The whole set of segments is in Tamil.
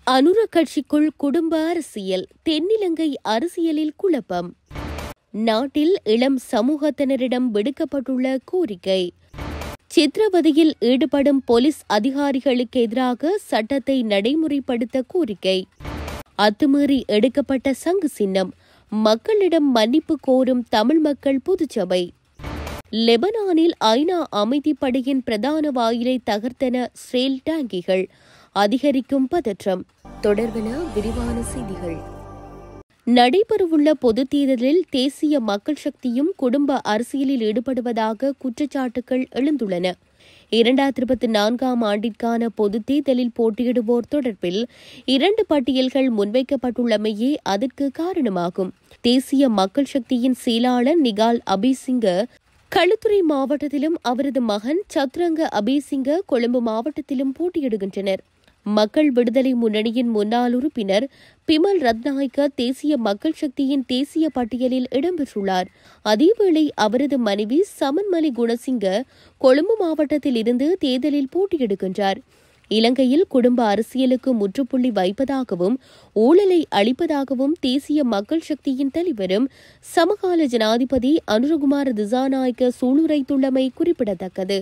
அனுர கட்சிக்குள் குடும்ப அரசியல் தென்னிலங்கை அரசியலில் குழப்பம் நாட்டில் இளம் சமூகத்தினரிடம் விடுக்கப்பட்டுள்ள கோரிக்கை சித்திரவதையில் ஈடுபடும் போலீஸ் அதிகாரிகளுக்கு எதிராக சட்டத்தை நடைமுறைப்படுத்த கோரிக்கை அத்துமீறி எடுக்கப்பட்ட சங்கு சின்னம் மக்களிடம் மன்னிப்பு கோரும் தமிழ் மக்கள் பொதுச்சபை லெபனானில் ஐநா அமைதிப்படையின் பிரதான வாயிலை தகர்த்தன ஸ்ரேல் டாங்கிகள் அதிகரிக்கும் பதற்றம் தொடர்பென விரிவான செய்திகள் நடைபெறவுள்ள பொதுத் தேர்தலில் தேசிய மக்கள் சக்தியும் குடும்ப அரசியலில் ஈடுபடுவதாக குற்றச்சாட்டுகள் எழுந்துள்ளன இரண்டாயிரத்தி இருபத்தி நான்காம் ஆண்டிற்கான பொதுத் தேர்தலில் போட்டியிடுவோர் தொடர்பில் இரண்டு பட்டியல்கள் முன்வைக்கப்பட்டுள்ளமையே அதற்கு காரணமாகும் தேசிய மக்கள் சக்தியின் செயலாளர் நிகால் அபிசிங்க களுத்துறை மாவட்டத்திலும் அவரது மகன் சத்ரங்க அபிசிங்க கொழும்பு மாவட்டத்திலும் போட்டியிடுகின்றனர் மக்கள் விடுதலை முன்னணியின் முன்னாள் உறுப்பினர் பிமல் ரத்நாயக்க தேசிய மக்கள் சக்தியின் தேசிய பட்டியலில் இடம்பெற்றுள்ளார் அதேவேளை அவரது மனைவி சமன்மலி குணசிங்க கொழும்பு மாவட்டத்தில் இருந்து தேர்தலில் போட்டியிடுகின்றார் இலங்கையில் குடும்ப அரசியலுக்கு முற்றுப்புள்ளி வைப்பதாகவும் ஊழலை அளிப்பதாகவும் தேசிய மக்கள் சக்தியின் தலைவரும் சமகால ஜனாதிபதி அனுரகுமார் திசாநாயக்க சூளுரைத்துள்ளமை குறிப்பிடத்தக்கது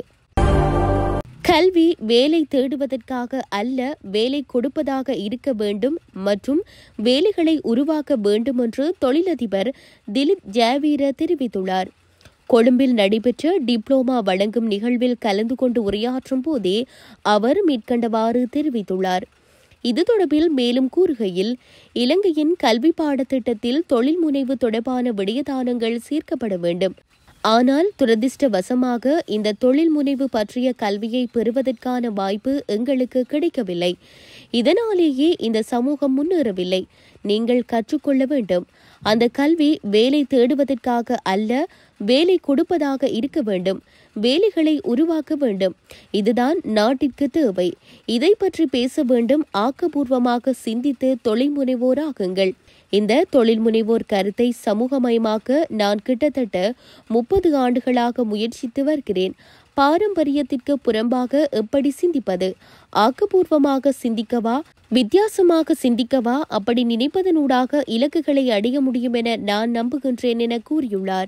கல்வி வேலை தேடுவதற்காக அல்ல வேலை கொடுப்பதாக இருக்க வேண்டும் மற்றும் வேலைகளை உருவாக்க வேண்டும் என்று தொழிலதிபர் திலீப் ஜாவீர தெரிவித்துள்ளார் கொழும்பில் நடைபெற்ற டிப்ளோமா வழங்கும் நிகழ்வில் கலந்து கொண்டு உரையாற்றும் போதே அவர் மேற்கண்டவாறு தெரிவித்துள்ளார் இது தொடர்பில் மேலும் கூறுகையில் இலங்கையின் கல்வி பாடத்திட்டத்தில் தொழில் முனைவு தொடர்பான விடயதானங்கள் சேர்க்கப்பட வேண்டும் ஆனால் துரதிர்ஷ்டவசமாக இந்த தொழில் முனைவு பற்றிய கல்வியை பெறுவதற்கான வாய்ப்பு எங்களுக்கு கிடைக்கவில்லை இதனாலேயே இந்த சமூகம் முன்னேறவில்லை நீங்கள் கற்றுக்கொள்ள வேண்டும் அந்த கல்வி வேலை தேடுவதற்காக அல்ல வேலை கொடுப்பதாக இருக்க வேண்டும் வேலைகளை உருவாக்க வேண்டும் இதுதான் நாட்டிற்கு தேவை இதை பற்றி பேச வேண்டும் ஆக்கபூர்வமாக சிந்தித்து தொழில் முனைவோராகுங்கள் இந்த தொழில் முனைவோர் கருத்தை சமூகமயமாக்க நான் கிட்டத்தட்ட முப்பது ஆண்டுகளாக முயற்சித்து வருகிறேன் பாரம்பரியத்திற்கு புறம்பாக எப்படி சிந்திப்பது ஆக்கப்பூர்வமாக சிந்திக்கவா வித்தியாசமாக சிந்திக்கவா அப்படி நினைப்பதனூடாக இலக்குகளை அடைய முடியும் என நான் நம்புகின்றேன் என கூறியுள்ளார்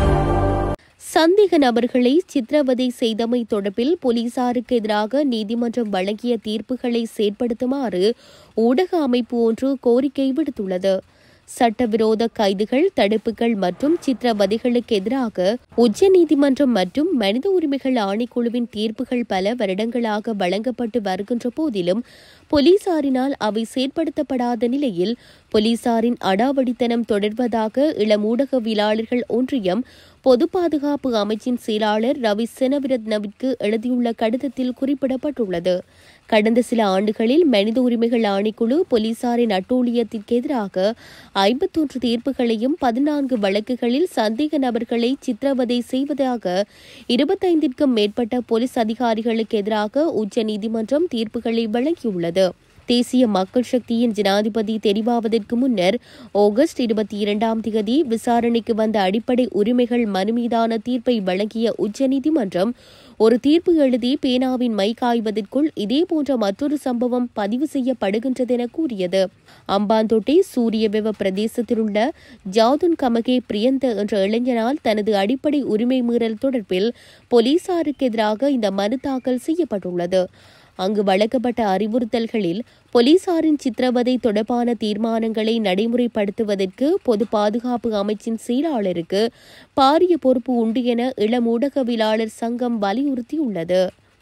சந்தேக நபர்களை சித்திரவதை செய்தமை தொடர்பில் போலீசாருக்கு எதிராக நீதிமன்றம் வழங்கிய தீர்ப்புகளை செயற்படுத்துமாறு ஊடக அமைப்பு ஒன்று கோரிக்கை விடுத்துள்ளது சட்டவிரோத கைதுகள் தடுப்புகள் மற்றும் சித்திரவதைகளுக்கு எதிராக உச்சநீதிமன்றம் மற்றும் மனித உரிமைகள் ஆணைக்குழுவின் தீர்ப்புகள் பல வருடங்களாக வழங்கப்பட்டு வருகின்ற போதிலும் போலீசாரினால் அவை செயற்படுத்தப்படாத நிலையில் போலீசாரின் அடாவடித்தனம் தொடர்வதாக இளம் ஊடகவியலாளர்கள் ஒன்றியம் பொது பாதுகாப்பு அமைச்சின் செயலாளர் ரவி செனவிரத்னவிற்கு எழுதியுள்ள கடிதத்தில் குறிப்பிடப்பட்டுள்ளது கடந்த சில ஆண்டுகளில் மனித உரிமைகள் ஆணைக்குழு போலீசாரின் அட்டூழியத்திற்கு எதிராக ஐம்பத்தொன்று தீர்ப்புகளையும் பதினான்கு வழக்குகளில் சந்தேக நபர்களை சித்திரவதை செய்வதாக இருபத்தைந்திற்கும் மேற்பட்ட போலீஸ் அதிகாரிகளுக்கு எதிராக உச்சநீதிமன்றம் தீர்ப்புகளை வழங்கியுள்ளது தேசிய மக்கள் சக்தியின் ஜனாதிபதி தெரிவாவதற்கு முன்னர் ஆகஸ்ட் இருபத்தி இரண்டாம் தேதி விசாரணைக்கு வந்த அடிப்படை உரிமைகள் மனு மீதான தீர்ப்பை வழங்கிய உச்சநீதிமன்றம் ஒரு தீர்ப்பு எழுதி பேனாவின் மை காய்வதற்குள் இதேபோன்ற மற்றொரு சம்பவம் பதிவு செய்யப்படுகின்றதென கூறியது அம்பாந்தோட்டை சூரியவெவ பிரதேசத்திலுள்ள ஜாதுன் கமகே பிரியந்த என்ற இளைஞனால் தனது அடிப்படை உரிமை மீறல் தொடர்பில் போலீசாருக்கு எதிராக இந்த மனு தாக்கல் செய்யப்பட்டுள்ளது அங்கு வழங்கப்பட்ட அறிவுறுத்தல்களில் போலீசாரின் சித்திரவதை தொடர்பான தீர்மானங்களை நடைமுறைப்படுத்துவதற்கு பொது பாதுகாப்பு அமைச்சின் செயலாளருக்கு பாரிய பொறுப்பு உண்டு என இளம் ஊடகவியலாளர் சங்கம் வலியுறுத்தியுள்ளது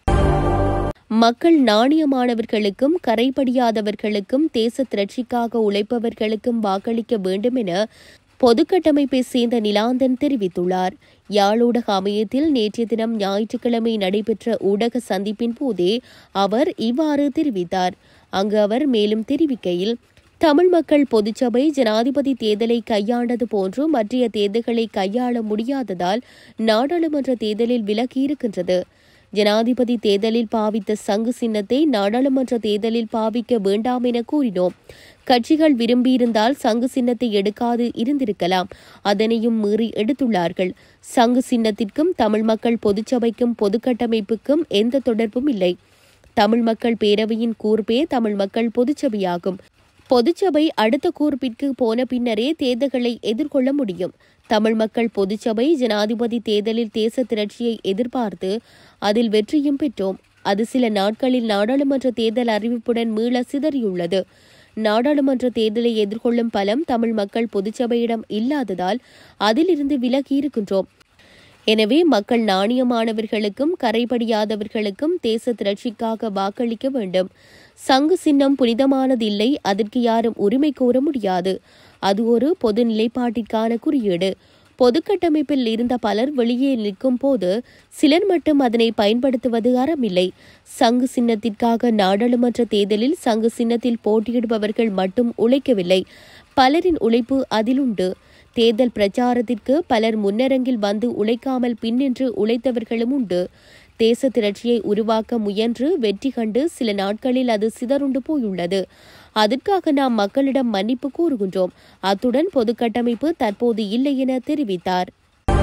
மக்கள் நாணயமானவர்களுக்கும் கரைபடியாதவர்களுக்கும் தேச திரட்சிக்காக உழைப்பவர்களுக்கும் வாக்களிக்க வேண்டும் என பொதுக்கட்டமைப்பை சேர்ந்த நிலாந்தன் தெரிவித்துள்ளார் யாழூடக அமையத்தில் நேற்றைய தினம் ஞாயிற்றுக்கிழமை நடைபெற்ற ஊடக சந்திப்பின் போதே அவர் இவ்வாறு தெரிவித்தார் அங்கு அவர் மேலும் தெரிவிக்கையில் தமிழ் மக்கள் பொதுச்சபை ஜனாதிபதி தேர்தலை கையாண்டது போன்று மற்றைய தேர்தல்களை கையாள முடியாததால் நாடாளுமன்ற தேர்தலில் விலகியிருக்கின்றது ஜனாதிபதி தேர்தலில் பாவித்த சங்கு சின்னத்தை நாடாளுமன்ற தேர்தலில் பாவிக்க வேண்டாம் என கூறினோம் கட்சிகள் விரும்பியிருந்தால் சங்கு சின்னத்தை எடுக்காது இருந்திருக்கலாம் அதனையும் மீறி எடுத்துள்ளார்கள் சங்கு சின்னத்திற்கும் தமிழ் மக்கள் பொதுச்சபைக்கும் பொதுக்கட்டமைப்புக்கும் எந்த தொடர்பும் இல்லை தமிழ் மக்கள் பேரவையின் கூர்ப்பே தமிழ் மக்கள் பொதுச்சபையாகும் பொதுச்சபை அடுத்த கூர்ப்பிற்கு போன பின்னரே தேர்தல்களை எதிர்கொள்ள முடியும் தமிழ் மக்கள் பொதுச்சபை ஜனாதிபதி தேர்தலில் தேச திரட்சியை எதிர்பார்த்து அதில் வெற்றியும் பெற்றோம் அது சில நாட்களில் நாடாளுமன்ற தேர்தல் அறிவிப்புடன் மீள சிதறியுள்ளது நாடாளுமன்ற தேர்தலை எதிர்கொள்ளும் பலம் தமிழ் மக்கள் பொதுச்சபையிடம் இல்லாததால் அதிலிருந்து விலகி இருக்கின்றோம் எனவே மக்கள் நாணயமானவர்களுக்கும் கரைபடியாதவர்களுக்கும் தேச திரட்சிக்காக வாக்களிக்க வேண்டும் சங்கு சின்னம் புனிதமானதில்லை அதற்கு யாரும் உரிமை கோர முடியாது அது ஒரு பொது நிலைப்பாட்டிற்கான குறியீடு பொதுக்கட்டமைப்பில் இருந்த பலர் வெளியே நிற்கும் போது சிலர் மட்டும் அதனை பயன்படுத்துவது அறமில்லை சங்கு சின்னத்திற்காக நாடாளுமன்ற தேர்தலில் சங்கு சின்னத்தில் போட்டியிடுபவர்கள் மட்டும் உழைக்கவில்லை பலரின் உழைப்பு அதில் உண்டு தேர்தல் பிரச்சாரத்திற்கு பலர் முன்னரங்கில் வந்து உழைக்காமல் பின்னின்று உழைத்தவர்களும் உண்டு தேச திரட்சியை உருவாக்க முயன்று வெற்றி கண்டு சில நாட்களில் அது சிதறுண்டு போயுள்ளது அதற்காக நாம் மக்களிடம் மன்னிப்பு கூறுகின்றோம் அத்துடன் பொது கட்டமைப்பு தற்போது இல்லை என தெரிவித்தார்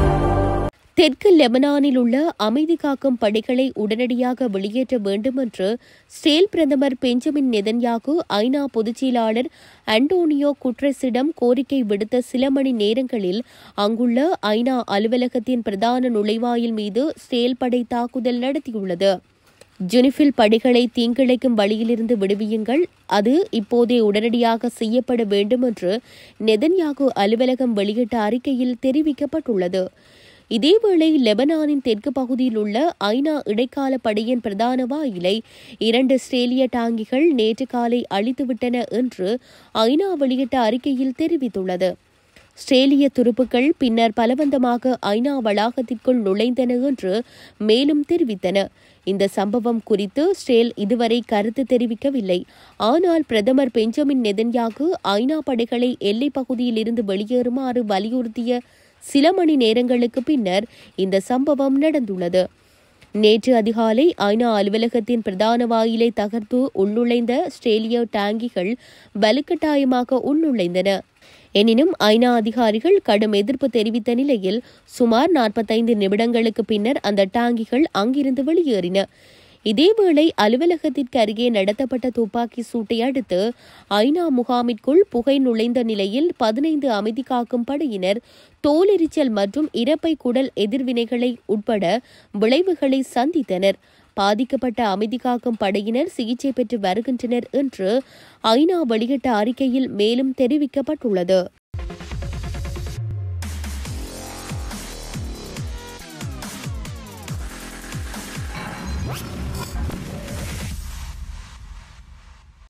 தெற்கு லெபனானில் உள்ள அமைதி காக்கும் படைகளை உடனடியாக வெளியேற்ற வேண்டும் என்று ஸ்ரேல் பிரதமர் பெஞ்சமின் நெதன்யாகு ஐநா பொதுச்செயலாளர் அண்டோனியோ குட்ரெஸிடம் கோரிக்கை விடுத்த சில மணி நேரங்களில் அங்குள்ள ஐநா அலுவலகத்தின் பிரதான நுழைவாயில் மீது ஸ்ரேல் படை தாக்குதல் நடத்தியுள்ளது ஜுனிஃபில் படைகளை தீங்கிழைக்கும் வழியிலிருந்து விடுவியுங்கள் அது இப்போதே உடனடியாக செய்யப்பட வேண்டும் என்று நெதன்யாகு அலுவலகம் வெளியிட்ட அறிக்கையில் தெரிவிக்கப்பட்டுள்ளது இதேவேளை லெபனானின் தெற்கு பகுதியில் உள்ள ஐநா இடைக்கால படையின் பிரதான வாயிலை இரண்டு ஆஸ்திரேலிய டாங்கிகள் நேற்று காலை அழித்துவிட்டன என்று ஐநா வெளியிட்ட அறிக்கையில் தெரிவித்துள்ளது ஆஸ்திரேலிய துருப்புக்கள் பின்னர் பலவந்தமாக ஐநா வளாகத்திற்குள் நுழைந்தன என்று மேலும் தெரிவித்தன இந்த சம்பவம் குறித்து ஸ்ரேல் இதுவரை கருத்து தெரிவிக்கவில்லை ஆனால் பிரதமர் பெஞ்சமின் நெதன்யாகு ஐநா படைகளை எல்லைப் பகுதியில் இருந்து வெளியேறுமாறு வலியுறுத்திய சில மணி நேரங்களுக்கு பின்னர் இந்த சம்பவம் நடந்துள்ளது நேற்று அதிகாலை ஐநா அலுவலகத்தின் பிரதான வாயிலை தகர்த்து உள்நுழைந்த ஆஸ்திரேலிய டாங்கிகள் வலுக்கட்டாயமாக உள்நுழைந்தன எனினும் ஐநா அதிகாரிகள் கடும் எதிர்ப்பு தெரிவித்த நிலையில் சுமார் நாற்பத்தைந்து நிமிடங்களுக்கு பின்னர் அந்த டாங்கிகள் அங்கிருந்து வெளியேறின இதேவேளை அலுவலகத்திற்கு அருகே நடத்தப்பட்ட துப்பாக்கி சூட்டை அடுத்து ஐநா முகாமிற்குள் புகை நுழைந்த நிலையில் பதினைந்து அமைதி காக்கும் படையினர் தோலெரிச்சல் மற்றும் இறப்பை குடல் எதிர்வினைகளை உட்பட விளைவுகளை சந்தித்தனர் பாதிக்கப்பட்ட அமைதி காக்கும் படையினர் சிகிச்சை பெற்று வருகின்றனர் என்று ஐநா வெளியிட்ட அறிக்கையில் மேலும் தெரிவிக்கப்பட்டுள்ளது